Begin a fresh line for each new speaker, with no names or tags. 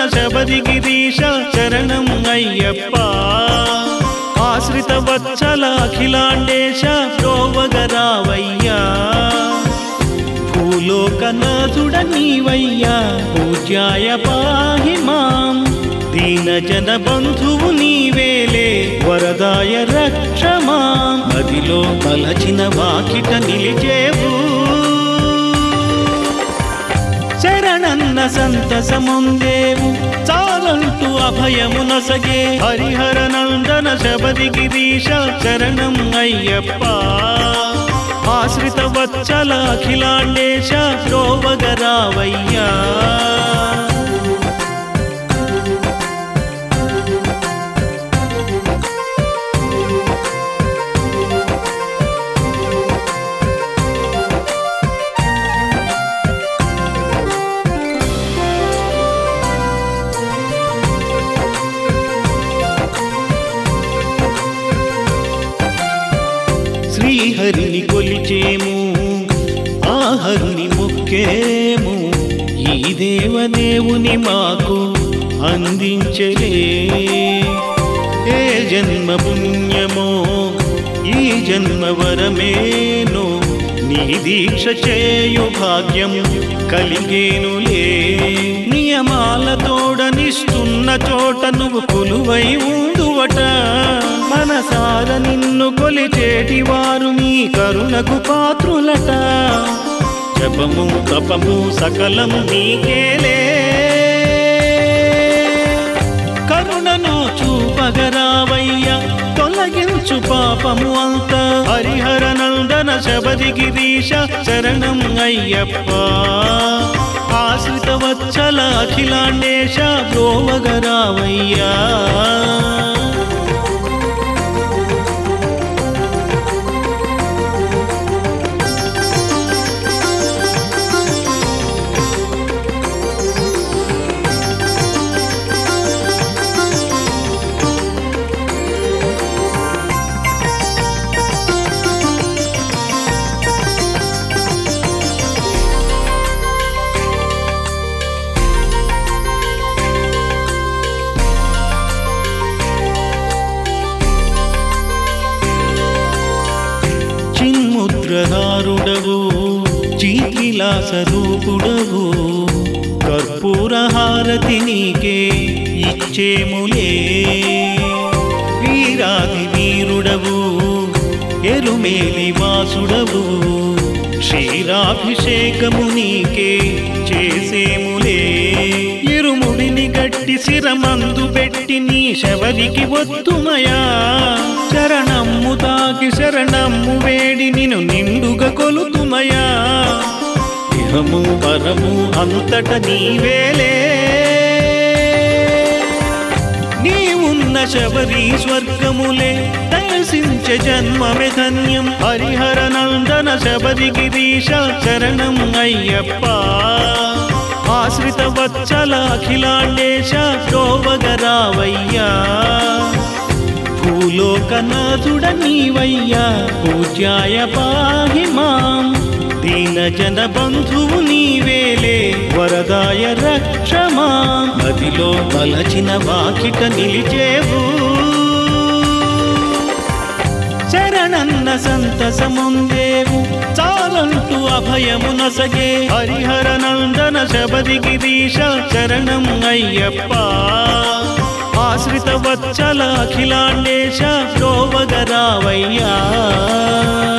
శబరిగిరీశ శరణం అయ్యప్ప ఆశ్రిత వత్సల అఖిలాండేశ ప్రోవగరావయ్యా భూలోకనాథుడ నీవయ్యా పూజ్యాయ పాహి మాం దీన జన బంధువు నీవేలే వరదాయ రక్ష మాం నదిలో తలచిన వాకిట నిలిచేవు శరణన్న సంతసముందేవు చాలంటూ అభయము నసగే హరిహర నందన శబరిగిరీశ శరణం అయ్యప్ప ఆశ్రిత వత్సల అఖిలాండేశ ప్రోవగరావయ్యా శ్రీహరిని కొలిచేము ఆ హరుని మొక్కేము ఈ దేవదేవుని మాకు అందించలే ఏ జన్మ పుణ్యమో ఈ జన్మ వరమేనో నీ దీక్ష చేయు భాగ్యం కలిగేనులే నియమాలతోడనిస్తున్న చోట నువ్వు కొలువై ఉండువట మనసార నిన్ను కొలిచేటి వారు నీ కరుణకు పాత్రులట జపము తపము సకలం నీకేలే కరుణను చూపగరావయ్యా తొలగించు పాపము అంత హరిహర నందన శబరిగిరీశ శరణం అయ్యప్ప ఆశ్రిత వత్సల అఖిలాండేశ బ్రోవగరావయ్యా చిన్ముద్రధారుడవు చీతిలాసరూపుడవు కర్పూర హారతి నీకే ఇచ్చేములే వీరాది వీరుడవు ఎరుమేలి వాసుడవు క్షీరాభిషేకము నీకే చేసేములే ఇరుముడిని గట్టి శిరమందు పెట్టి నీ శబరికి ఒత్తుమయా శరణమ్ము తాకి శరణమ్ము వేడి నిన్ను నిండుగా కొలుతుమయా ఇహము పరము అంతట నీవేలే నీవున్న శబరి స్వర్గములే దర్శించే జన్మమే ధన్యం హరిహర నందన శబరిగిరీశ శరణం అయ్యప్ప ఆశ్రిత వత్సల అఖిలాండేశ ప్రోవగరావయ్యా భూలోకనాథుడ నీవయ్యా పూజ్యాయ పాహి మాం దీన జన బంధువు నీవేలే వరదాయ రక్ష మాం నదిలో తలచిన వాకిట నిలిచేవు శరణన్న సంతసముందేవు చాలంటూ అభయము నసగే హరిహర నందన శబరిగిరీశ శరణం అయ్యప్ప ఆశ్రిత వత్సల అఖిలాండేశ ప్రోవగరావయ్యా